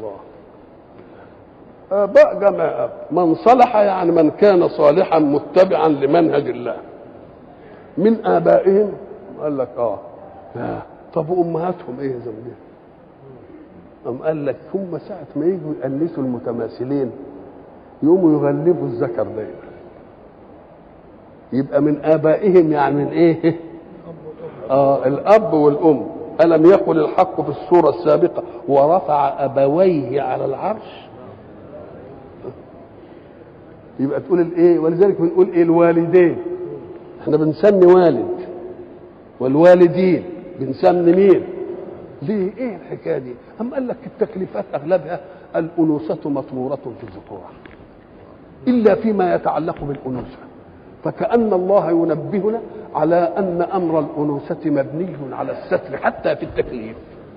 الله آباء جمع أب من صلح يعني من كان صالحا متبعا لمنهج الله من آبائهم قال لك آه لا طب وأمهاتهم إيه ذنبهم أم قال لك هم ساعة ما يجوا يأنسوا المتماثلين يقوموا يغلبوا الذكر دايما يبقى من آبائهم يعني من إيه؟ آه الأب والأم ألم يقل الحق في السورة السابقة ورفع أبويه على العرش يبقى تقول الايه ولذلك بنقول ايه الوالدين احنا بنسمي والد والوالدين بنسمي مين ليه ايه الحكايه دي ام قال لك التكليفات اغلبها الانوثه مطموره في الذكوره الا فيما يتعلق بالانوثه فكأن الله ينبهنا على أن أمر الأنوثة مبني على الستر حتى في التكليف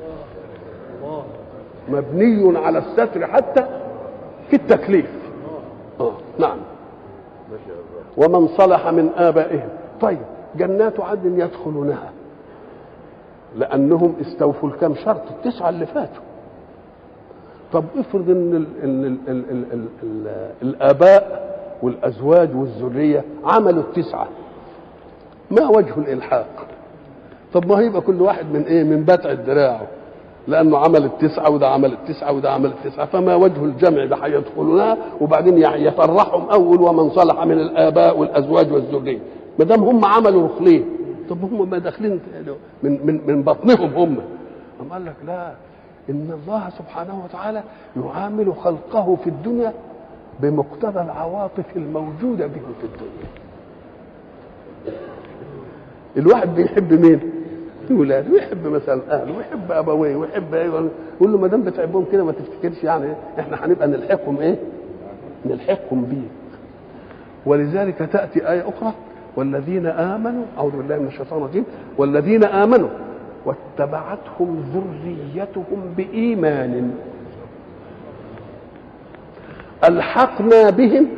مبني على الستر حتى في التكليف آه. نعم ومن صلح من آبائهم طيب جنات عدن يدخلونها لأنهم استوفوا الكم شرط التسعة اللي فاتوا طب افرض ان ال ال ال ال ال ال ال الآباء والأزواج والذرية عملوا التسعة ما وجه الإلحاق طب ما هيبقى كل واحد من ايه من بتع دراعه لانه عمل التسعه وده عمل التسعه وده عمل التسعه فما وجه الجمع ده هيدخلونها وبعدين يفرحهم اول ومن صلح من الاباء والازواج والذريه ما دام هم عملوا رخلين طب هم ما داخلين من من من بطنهم هم أم قال لك لا ان الله سبحانه وتعالى يعامل خلقه في الدنيا بمقتضى العواطف الموجوده بهم في الدنيا الواحد بيحب مين؟ ولاده ويحب مثلا اهله ويحب ابويه ويحب ايوه يقول له ما دام بتحبهم كده ما تفتكرش يعني احنا هنبقى نلحقهم ايه؟ نلحقهم بيك ولذلك تاتي ايه اخرى والذين امنوا اعوذ بالله من الشيطان الرجيم والذين امنوا واتبعتهم ذريتهم بايمان الحقنا بهم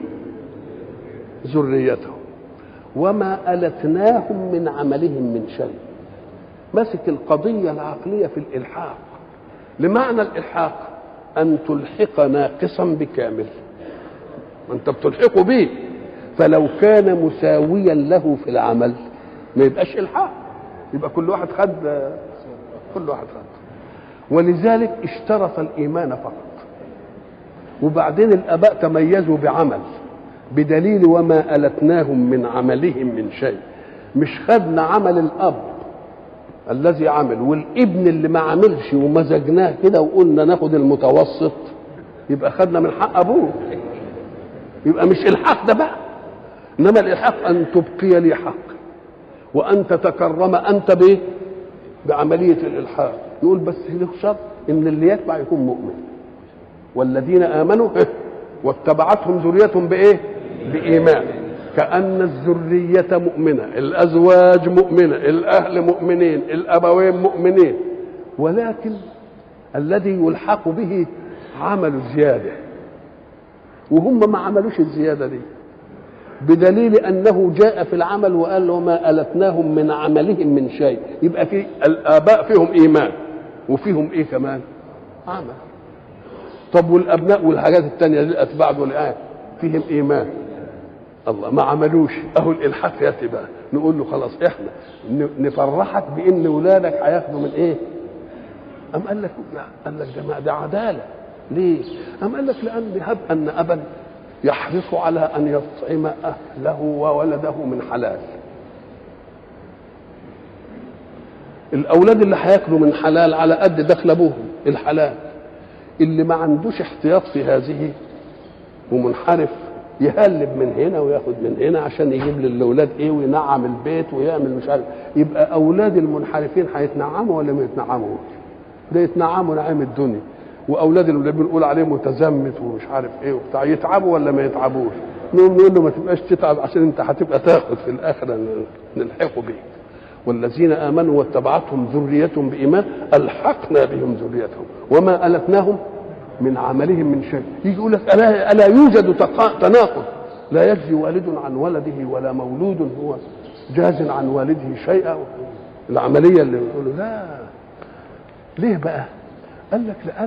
ذريتهم وما التناهم من عملهم من شيء مسك القضية العقلية في الإلحاق لمعنى الإلحاق أن تلحق ناقصا بكامل أنت بتلحقه به فلو كان مساويا له في العمل ما يبقاش إلحاق يبقى كل واحد خد كل واحد خد ولذلك اشترط الإيمان فقط وبعدين الآباء تميزوا بعمل بدليل وما ألتناهم من عملهم من شيء مش خدنا عمل الأب الذي عمل والابن اللي ما عملش ومزجناه كده وقلنا ناخد المتوسط يبقى خدنا من حق ابوه يبقى مش الحق ده بقى انما الالحاق ان تبقي لي حق وان تتكرم انت بايه بعمليه الالحاق يقول بس له شرط ان اللي يتبع يكون مؤمن والذين امنوا واتبعتهم ذريتهم بايه بايمان كأن الذرية مؤمنة الأزواج مؤمنة الأهل مؤمنين الأبوين مؤمنين ولكن الذي يلحق به عمل زيادة وهم ما عملوش الزيادة دي بدليل أنه جاء في العمل وقال وما ألتناهم من عملهم من شيء يبقى في الآباء فيهم إيمان وفيهم إيه كمان عمل طب والأبناء والحاجات التانية للأتباع والآيات فيهم إيمان الله ما عملوش اهو الالحاق ياتي بقى نقول له خلاص احنا نفرحك بان ولادك هياخدوا من ايه؟ أم قال لك لا قال لك ده ده عداله ليه؟ أم قال لك لأن هب أن أبا يحرص على أن يطعم أهله وولده من حلال الأولاد اللي هياكلوا من حلال على قد دخل أبوهم الحلال اللي ما عندوش احتياط في هذه ومنحرف يهلب من هنا وياخد من هنا عشان يجيب للاولاد ايه وينعم البيت ويعمل مش عارف يبقى اولاد المنحرفين هيتنعموا ولا ما يتنعموش؟ ده يتنعموا نعيم الدنيا واولاد اللي بنقول عليه متزمت ومش عارف ايه وبتاع يتعبوا ولا ما يتعبوش؟ نقول نقول له ما تبقاش تتعب عشان انت هتبقى تاخد في الاخره نلحقوا بيك والذين امنوا واتبعتهم ذريتهم بايمان الحقنا بهم ذريتهم وما التناهم من عملهم من شيء يجي يقول لك ألا, ألا يوجد تناقض لا يجزي والد عن ولده ولا مولود هو جاز عن والده شيئا العملية اللي يقولوا لا ليه بقى قال لك لأن